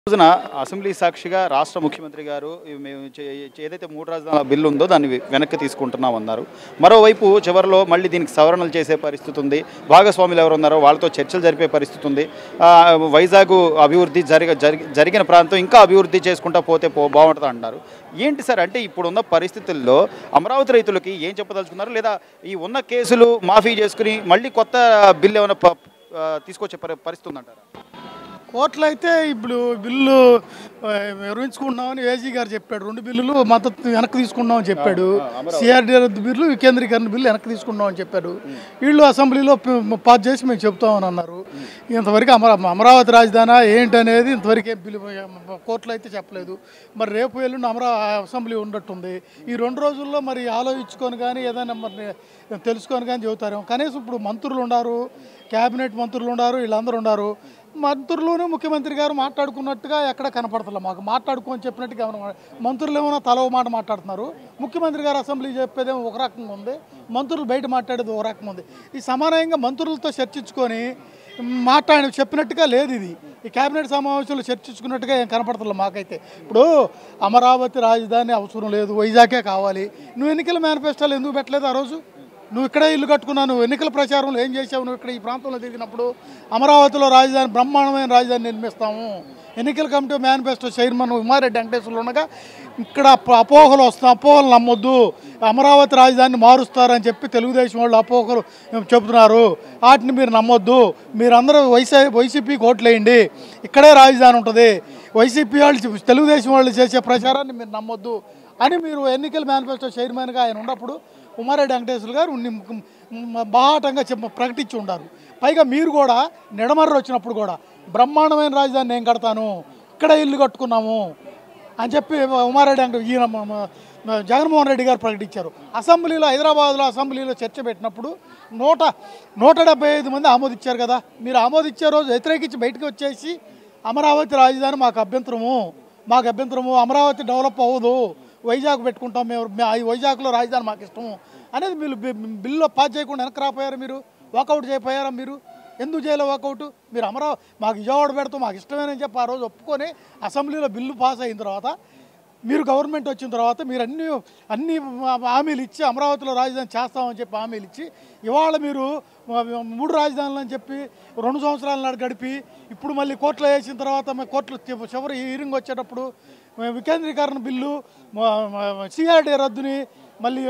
రోజున అసెంబ్లీ సాక్షిగా రాష్ట్ర ముఖ్యమంత్రి గారు ఇవి మేము చే- ఏదైతే మూడు రాజధానుల బిల్లు ఉందో దాన్ని వెనక్కి తీసుకుంటున్నాం అన్నారు మరోవైపు చివరిలో మళ్ళీ దీనికి సవరణలు చేసే పరిస్థితి ఉంది భాగస్వాములు ఎవరు ఉన్నారో వాళ్ళతో చర్చలు జరిపే పరిస్థితి ఉంది ఆ, వైజాగ్ అభివృద్ధి జరిగ జరిగి- జరిగిన ప్రాంతం ఇంకా అభివృద్ధి చేసుకుంటా పోతే పో బాగుంటుంది అంటున్నారు ఏంటి సార్ అంటే ఇప్పుడున్న పరిస్థితుల్లో అమరావతి రైతులకి ఏం చెప్పదలుచుకున్నారు లేదా ఈ ఉన్న కేసులు మాఫీ చేసుకుని మళ్ళీ కొత్త బిల్లు ఏమైనా ప- ఆ, తీసుకొచ్చే పరి- పరిస్థితి ఉందంటారా కోర్టులో అయితే ఇప్పుడు బిల్లు ఆ, నిర్వహించుకుంటున్నామని ఏజీ గారు చెప్పాడు రెండు బిల్లులు మద్దతు వెనక్కి తీసుకున్నామని చెప్పాడు సిఆర్డీ రద్దు బిల్లు వికేంద్రీకరణ బిల్లు వెనక్కి తీసుకున్నామని చెప్పాడు వీళ్ళు అసెంబ్లీలో ప- పాస్ చేసి మేము చెప్తామని అన్నారు ఇంతవరకు అమరా అమరావతి రాజధాని ఏంటనేది ఇంతవరకు ఏం బిల్లు కోర్టులో అయితే చెప్పలేదు మరి రేపు ఎల్లుండి అమరా అసెంబ్లీ ఉన్నట్టుంది ఈ రెండు రోజుల్లో మరి ఆలోచించుకొని కానీ ఏదైనా మరి తెలుసుకొని కానీ చెబుతారేమో కనీసం ఇప్పుడు మంత్రులు ఉన్నారు క్యాబినెట్ మంత్రులు ఉన్నారు వీళ్ళందరూ ఉన్నారు మంత్రులును ముఖ్యమంత్రి గారు మాట్లాడుకున్నట్టుగా ఎక్కడ కనపడతలే మాకు మాట్లాడుకోని చెప్పినట్టుగా ఏమైనా మంత్రులు ఏమైనా తల ఓ మాట మాట్లాడుతున్నారు ముఖ్యమంత్రి గారు అసెంబ్లీ చెప్పేదేమో ఒక రకంగా ఉంది మంత్రులు బయట మాట్లాడేది ఒక రకంగా ఉంది ఈ సమానంగా మంత్రులతో చర్చించుకొని మాట్లాడి చెప్పినట్టుగా లేదు ఇది ఈ కేబినెట్ సమావేశంలో చర్చించుకున్నట్టుగా ఏం కనపడతలే మాకైతే ఇప్పుడు అమరావతి రాజధాని అవసరం లేదు వైజాగే కావాలి నువ్వు ఎన్నికల మేనిఫెస్టోలు ఎందుకు పెట్టలేదు ఆ రోజు నువ్వు ఇక్కడే ఇల్లు కట్టుకున్నావు నువ్వు ఎన్నికల ప్రచారంలో ఏం చేసావు నువ్వు ఇక్కడ ఈ ప్రాంతంలో తిరిగినప్పుడు అమరావతిలో రాజధాని బ్రహ్మాండమైన రాజధాని నిర్మిస్తాము ఎన్నికల committee manifesto chairman Umareddy Venkateswarlu ఉండగా ఇక్కడ అప- అపోహలు వస్తాయి అపోహలు నమ్మొద్దు అమరావతి రాజధానిని మారుస్తారని చెప్పి తెలుగుదేశం వాళ్ళు అపోహలు చెబుతున్నారు వాటిని మీరు నమ్మొద్దు మీరందరూ వైసీ వైసీపీకి ఓట్లేయండి ఇక్కడే రాజధాని ఉంటుంది వైసీపీ వాళ్ళు తెలుగుదేశం వాళ్ళు చేసే ప్రచారాన్ని మీరు నమ్మొద్దు అని మీరు ఎన్నికల మేనిఫెస్టో చైర్మన్గా ఆయన ఉన్నప్పుడు ఉమారెడ్డి వెంకటేశ్వర గారు ఉన్ని- మ- బాహాటంగా చెప్ప ప్రకటించి ఉండారు పైగా మీరు కూడా నిడమర్ర వచ్చినప్పుడు కూడా బ్రహ్మాండమైన రాజధాని నేను కడతాను ఇక్కడ ఇల్లు కట్టుకున్నాము అని చెప్పి ఉమారెడ్డి వెంకట ఈయన మ- మ- మ- జగన్మోహన్ రెడ్డి గారు ప్రకటించారు అసెంబ్లీలో హైదరాబాద్లో అసెంబ్లీలో చర్చ పెట్టినప్పుడు నూట నూట డెబ్బై ఐదు మంది ఆమోదించారు కదా మీరు ఆమోదించే రోజు వ్యతిరేకించి బయటకు వచ్చేసి అమరావతి రాజధాని మాకు అభ్యంతరము మాకు అభ్యంతరము అమరావతి డెవలప్ అవ్వదు వైజాగ్ పెట్టుకుంటాం మేము మే- ఈ వైజాగ్లో రాజధాని మాకు ఇష్టము అనేది మీరు బి- బిల్లులో పాస్ చేయకుండా వెనక్కి రాపోయారు మీరు వాకౌట్ చేయపోయారా మీరు ఎందుకు చేయలే వాకౌట్ మీరు అమరావతి మాకు విజయవాడ పెడతాం మాకు ఇష్టమేనని చెప్పి ఆ రోజు ఒప్పుకొని అసెంబ్లీలో బిల్లు పాస్ అయిన తర్వాత మీరు గవర్నమెంట్ వచ్చిన తర్వాత మీరు అన్ని అన్ని హామీలు ఇచ్చి అమరావతిలో రాజధాని చేస్తామని చెప్పి హామీలు ఇచ్చి ఇవాళ మీరు మూడు రాజధానులు అని చెప్పి రెండు సంవత్సరాల నాడు గడిపి ఇప్పుడు మళ్ళీ కోర్టులో వేసిన తర్వాత మీ కోర్టులో చి- చివరి హీరింగ్ వచ్చేటప్పుడు వికేంద్రీకరణ బిల్లు సిఆర్డీ రద్దుని మళ్ళీ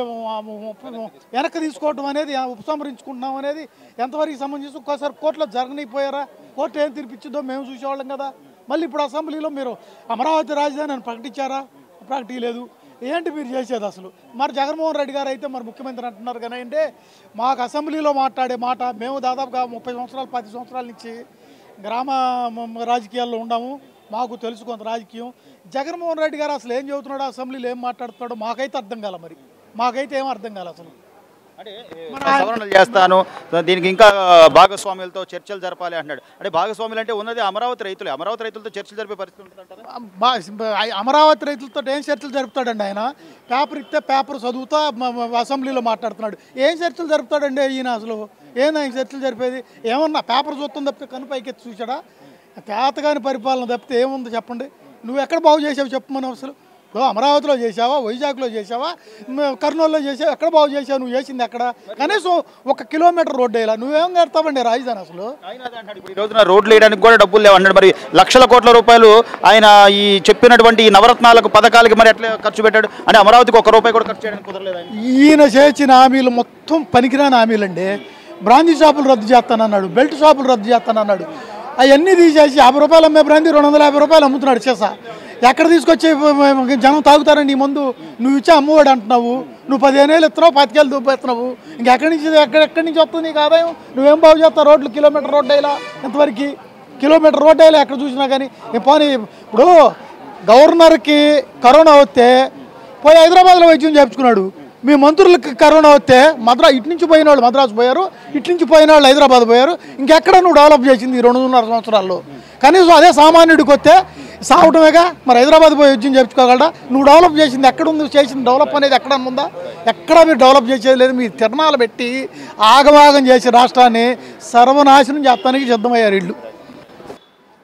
వెనక్కి తీసుకోవటం అనేది ఉపసంహరించుకుంటున్నాం అనేది ఎంతవరకు సంబంధించి ఒక్కోసారి కోర్టులో జరగనిపోయారా కోర్టు ఏం తీర్పిచ్చిందో మేము చూసేవాళ్ళం కదా మళ్ళీ ఇప్పుడు అసెంబ్లీలో మీరు అమరావతి రాజధాని అని ప్రకటించారా ప్రకటించలేదు ఏంటి మీరు చేసేది అసలు మరి జగన్మోహన్ రెడ్డి గారు అయితే మరి ముఖ్యమంత్రి అంటున్నారు కానీ అంటే మాకు అసెంబ్లీలో మాట్లాడే మాట మేము దాదాపుగా ముప్పై సంవత్సరాలు పది సంవత్సరాల నుంచి గ్రామ మ- రాజకీయాల్లో ఉన్నాము మాకు తెలుసు కొంత రాజకీయం జగన్మోహన్ రెడ్డి గారు అసలు ఏం చెబుతున్నాడో అసెంబ్లీలో ఏం మాట్లాడుతున్నాడో మాకైతే అర్థం కాల మరి మాకైతే ఏం అర్థం కాలే అసలు అంటే సవరణలు చేస్తాను దీనికి ఇంకా భాగస్వాములతో చర్చలు జరపాలి అంటున్నాడు అంటే భాగస్వాములు అంటే ఉన్నది అమరావతి రైతులే అమరావతి రైతులతో చర్చలు జరిపే పరిస్థితి ఉంటుందంటారా బా- అమరావతి రైతులతో ఏం చర్చలు జరుపుతాడండి ఆయన పేపర్ ఇస్తే పేపర్ చదువుతా మ- మ- అసెంబ్లీలో మాట్లాడుతున్నాడు ఏం చర్చలు జరుపుతాడండి ఈయన అసలు ఏంది ఆయన చర్చలు జరిపేది ఏమన్నా పేపర్ చూస్తాం తప్పితే కను పైకెత్తి చూసాడా తేతగాని పరిపాలన తప్పితే ఏముంది చెప్పండి నువ్వు ఎక్కడ బాగు చేసావు చెప్పమని అసలు ఇప్పుడు అమరావతిలో చేసావా వైజాగ్లో చేసావా మ- కర్నూలులో చేసావా ఎక్కడ బాగు చేసావు నువ్వు చేసింది ఎక్కడ కనీసం ఒక కిలోమీటర్ రోడ్డు వేయాల నువ్వేం కడతావండి రాజధాని అసలు ఆయన అదే అంటాడు ఇప్పుడు ఈ రోజున రోడ్లు వేయడానికి కూడా డబ్బులు లేవు అన్నాడు మరి లక్షల కోట్ల రూపాయలు ఆయన ఈ చెప్పినటువంటి ఈ నవరత్నాలకు పథకాలకి మరి ఎట్లా ఖర్చు పెట్టాడు అంటే అమరావతికి ఒక రూపాయి కూడా ఖర్చు చేయడానికి కుదరలేదు ఆయన ఈయన చేసిన హామీలు మొత్తం పనికిరాని హామీలండి బ్రాందీ షాపులు రద్దు చేస్తానన్నాడు బెల్ట్ షాపులు రద్దు చేస్తానన్నాడు అవన్నీ తీసేసి యాభై రూపాయలు అమ్మే బ్రాందీ రెండు వందల యాభై రూపాయలు అమ్ముతున్నాడు చేసా ఎక్కడ తీసుకొచ్చి జనం తాగుతారండి ఈ మందు నువ్వు ఇచ్చే అమ్మవాడు అంటున్నావు నువ్వు పదిహేను వేలు ఇస్తున్నావు పాతికేళ్ళు దుబ్బేస్తున్నావు ఇంకెక్కడి నుంచి ఎక్కడ ఎక్కడి నుంచి వస్తుంది నీకు ఆదాయం నువ్వేం బాగు చేస్తావు రోడ్లు కిలోమీటర్ రోడ్డు వేయాలా ఎంతవరకు కిలోమీటర్ రోడ్డు వేయాలి ఎక్కడ చూసినా కానీ ఏ పోనీ ఇప్పుడు గవర్నర్కి కరోనా వస్తే పోయి హైదరాబాద్లో వైద్యం చేయించుకున్నాడు మీ మంత్రులకు కరోనా వస్తే మద్రా ఇటు నుంచి పోయిన వాళ్ళు మద్రాసు పోయారు ఇటు నుంచి పోయిన వాళ్ళు హైదరాబాద్ పోయారు ఇంకెక్కడ నువ్వు డెవలప్ చేసింది ఈ రెండున్నర సంవత్సరాల్లో కనీసం అదే సామాన్యుడికి వస్తే సావటమేగా మరి హైదరాబాద్ పోయి వైద్యం చేయించుకోగలడా నువ్వు డెవలప్ చేసింది ఎక్కడ ఉంది చేసిన డెవలప్ అనేది ఎక్కడ ఉందా ఎక్కడ మీరు డెవలప్ చేసేది లేదు మీరు తిరణాలు పెట్టి ఆగమాగం చేసి రాష్ట్రాన్ని సర్వనాశనం చేస్తానికి సిద్ధమయ్యారు ఇళ్ళు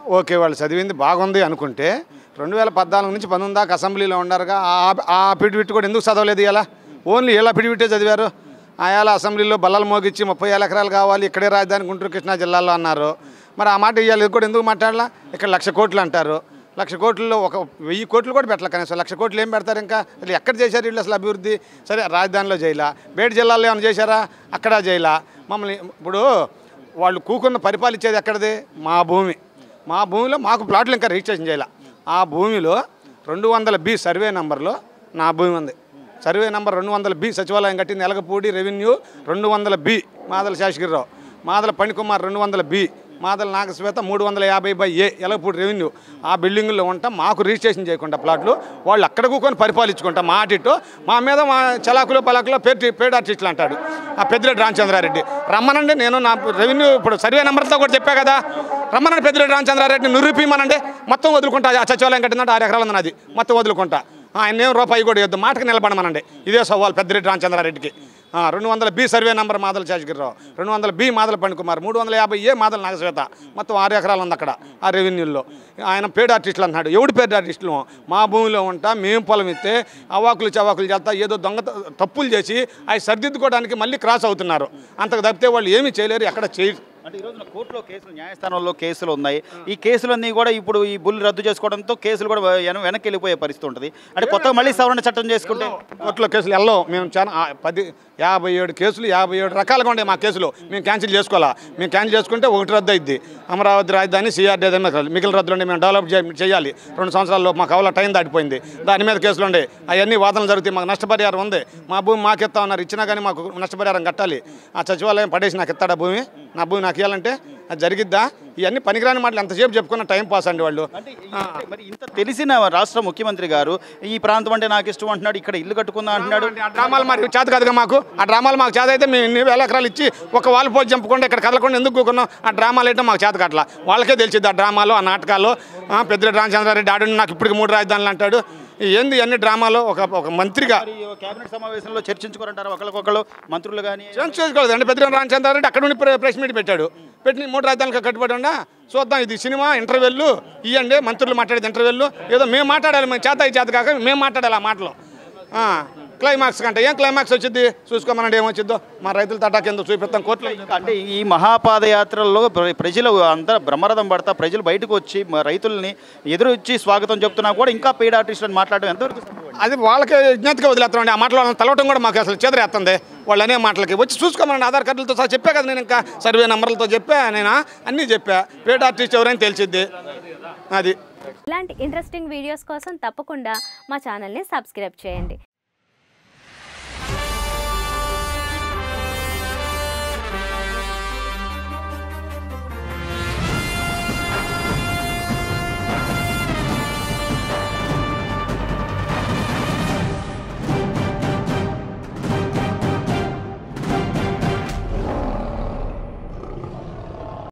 ఓకే వాళ్ళు చదివింది బాగుంది అనుకుంటే రెండు వేల పద్నాలుగు నుంచి పంతొమ్మిది దాకా అసెంబ్లీలో ఉండారుగా ఆ- ఆ పిడివిట్ కూడా ఎందుకు చదవలేదు ఇలా ఓన్లీ ఇలా పిడివిట్టే చదివారు ఆయాల అసెంబ్లీలో బల్లలు మోగిచ్చి ముప్పై వేల ఎకరాలు కావాలి ఇక్కడే రాజధాని గుంటూరు కృష్ణా జిల్లాలో అన్నారు మరి ఆ మాట ఇవ్వాలి ఇది కూడా ఎందుకు మాట్లాడాలా ఇక్కడ లక్ష కోట్లు అంటారు లక్ష కోట్లలో ఒక వెయ్యి కోట్లు కూడా పెట్టాలి కనీసం లక్ష కోట్లు ఏం పెడతారు ఇంకా అసలు ఎక్కడ చేశారు వీళ్ళు అసలు అభివృద్ధి సరే రాజధానిలో చేయలా బయట జిల్లాలో ఏమైనా చేశారా అక్కడ చేయలా మమ్మల్ని ఇప్పుడు వాళ్ళు కూకున్న పరిపాలించేది ఎక్కడిది మా భూమి మా భూమిలో మాకు ప్లాట్లు ఇంకా రిజిస్ట్రేషన్ చేయాల ఆ భూమిలో రెండు వందల బి సర్వే నంబర్లో నా భూమి ఉంది సర్వే నంబర్ రెండు వందల బి సచివాలయం కట్టింది ఎలగపూడి రెవెన్యూ రెండు వందల బి మాదల శేషగిరిరావు మాదల పణికుమార్ రెండు వందల బి మాదల నాగశ్వేత మూడు వందల యాభై బై ఏ ఎలగపూడి రెవెన్యూ ఆ బిల్డింగుల్లో ఉంటాం మాకు రిజిస్ట్రేషన్ చేయకుండా ప్లాట్లు వాళ్ళు అక్కడ కూకొని పరిపాలించుకుంటాం మా ఆటిట్టు మా మీద మా చలాకులు పలాకులో పేరు పేడ్ ఆర్టిస్టులు అంటాడు ఆ పెద్దిరెడ్డి రామచంద్రారెడ్డి రమ్మనండి నేను నా రెవెన్యూ ఇప్పుడు సర్వే నెంబర్తో కూడా చెప్పా కదా రమ్మనండి పెద్దిరెడ్డి రామచంద్రారెడ్డిని నిరూపిమనండి మొత్తం వదులుకుంటా ఆ సచివాలయం కట్టిందంటే ఆరు ఎకరాలు ఉంది నాది మొత్తం వదులుకుంటా ఆయన ఏం రూపాయి కూడా ఇద్దు మాటకు నిలబడమనండి ఇదే సవాల్ పెద్దిరెడ్డి రామచంద్రారెడ్డికి ఆ, రెండు వందల B survey number Madala Seshagirirao రెండు వందల బి మాదల పండుకుమార్ మూడు వందల యాభై ఏ మాదల నాగశ్వేత మొత్తం ఆరు ఎకరాలు ఉంది అక్కడ ఆ రెవెన్యూల్లో ఆయన పేడ్ ఆర్టిస్టులు అన్నాడు ఎవడు పేడ్ ఆర్టిస్టులు మా భూమిలో ఉంటా మేము పొలం ఇస్తే అవాకులు చవాకులు చేస్తా ఏదో దొంగ త- తప్పులు చేసి అవి సరిదిద్దుకోవడానికి మళ్ళీ క్రాస్ అవుతున్నారు అంతకు తప్పితే వాళ్ళు ఏమీ చేయలేరు ఎక్కడ చేయరు అంటే ఈ రోజున కోర్టులో కేసులు న్యాయస్థానంలో కేసులు ఉన్నాయి ఈ కేసులన్నీ కూడా ఇప్పుడు ఈ బుల్ రద్దు చేసుకోవడంతో కేసులు కూడా వెన- వెనక్కి వెళ్ళిపోయే పరిస్థితి ఉంటుంది అంటే కొత్తగా మళ్ళీ సవరణ చట్టం చేసుకుంటే కోర్టులో కేసులు వెళ్ళవు మేము చాలా ఆ, పది యాభై ఏడు కేసులు యాభై ఏడు రకాలుగా ఉండే మా కేసులు మేము క్యాన్సిల్ చేసుకోవాలా మేము క్యాన్సిల్ చేసుకుంటే ఒకటి రద్దు అయింది అమరావతి రాజధాని సిఆర్డీ మిగిలిన రద్దులు ఉండే మేము డెవలప్ చే- చేయాలి రెండు సంవత్సరాల్లో మాకు అవల టైం దాటిపోయింది దాని మీద కేసులు ఉండే అవన్నీ వాదనలు జరుగుతాయి మాకు నష్టపరిహారం ఉంది మా భూమి మాకు ఇస్తా ఉన్నారు ఇచ్చినా కానీ మాకు నష్టపరిహారం కట్టాలి ఆ సచివాలయం పడేసి నాకు ఇస్తాడా భూమి నా భూమి నాకు ఇవ్వాలంటే అది జరిగిద్దా ఇవన్నీ పనికిరాని మాటలు ఎంతసేపు చెప్పుకున్న టైం పాస్ అండి వాళ్ళు అంటే ఈ- మరి ఇంత తెలిసిన రాష్ట్ర ముఖ్యమంత్రి గారు ఈ ప్రాంతం అంటే నాకు ఇష్టం అంటున్నాడు ఇక్కడ ఇల్లు కట్టుకుందాం అంటున్నాడు ఆ డ్రామాలు మరి చేత కాదుగా మాకు ఆ డ్రామాలు మాకు చేత అయితే మేము ఇన్ని వేల ఎకరాలు ఇచ్చి ఒక వాళ్ళు పోయి చంపకుండా ఇక్కడ కదలకుండా ఎందుకు కూకున్నాం ఆ డ్రామాలు అయితే మాకు చేత కావట్లా వాళ్ళకే తెలిసింది ఆ డ్రామాలు ఆ నాటకాలు ఆ, పెద్దిరెడ్డి రామచంద్రారెడ్డి ఆడు నాకు ఇప్పటికి మూడు రాజధానులు అంటాడు ఈ ఏంది అన్ని డ్రామాలు ఒక ఒక మంత్రిగా మరి కేబినెట్ సమావేశంలో చర్చించుకోరంటారు ఒకరికొకరు మంత్రులు కానీ చేంజ్ చేసుకోలేదు అండి పెద్దిరెడ్డి రామచంద్రారెడ్డి అక్కడ నుండి ప్రె- ప్రెస్ మీట్ పెట్టాడు పెట్టి మూడు రాజధానులకు కట్టుబడి ఉండా చూద్దాం ఇది సినిమా ఇంటర్వెల్లు ఇవ్వండి మంత్రులు మాట్లాడేది ఇంటర్వెల్లు ఏదో మేము మాట్లాడాలి మేము చేత ఈ చేత కాక మేము మాట్లాడాలి ఆ మాటలు ఆ, క్లైమాక్స్ కంటే ఏం క్లైమాక్స్ వచ్చింది చూసుకోమనండి ఏమొచ్చిద్దో మా రైతుల తటాకి ఎందుకు చూపిస్తాం కోర్టులో అంటే ఈ మహాపాదయాత్రల్లో ప్ర- ప్రజలు అంతా బ్రహ్మరథం పడతా ప్రజలు బయటకు వచ్చి మ- రైతుల్ని ఎదురు వచ్చి స్వాగతం చెప్తున్నా కూడా ఇంకా పెయిడ్ ఆర్టిస్ట్ అని మాట్లాడడం ఎంతవరకు సంభవం? అది వాళ్ళకి విజ్ఞతగా వదిలేస్తామండి ఆ మాటలు వాళ్ళని తలవటం కూడా మాకు అసలు చెదరేస్తుంది వాళ్ళు అనే మాటలకి వచ్చి చూసుకోమనండి ఆధార్ కార్డులతో సహా చెప్పా కదా నేను ఇంకా సర్వే నెంబర్లతో చెప్పా నేను అన్నీ చెప్పా పేడ్ ఆర్టిస్ట్ ఎవరైనా తెలిసిద్ది అది ఇలాంటి ఇంట్రెస్టింగ్ వీడియోస్ కోసం తప్పకుండా మా ఛానల్ని సబ్స్క్రైబ్ చేయండి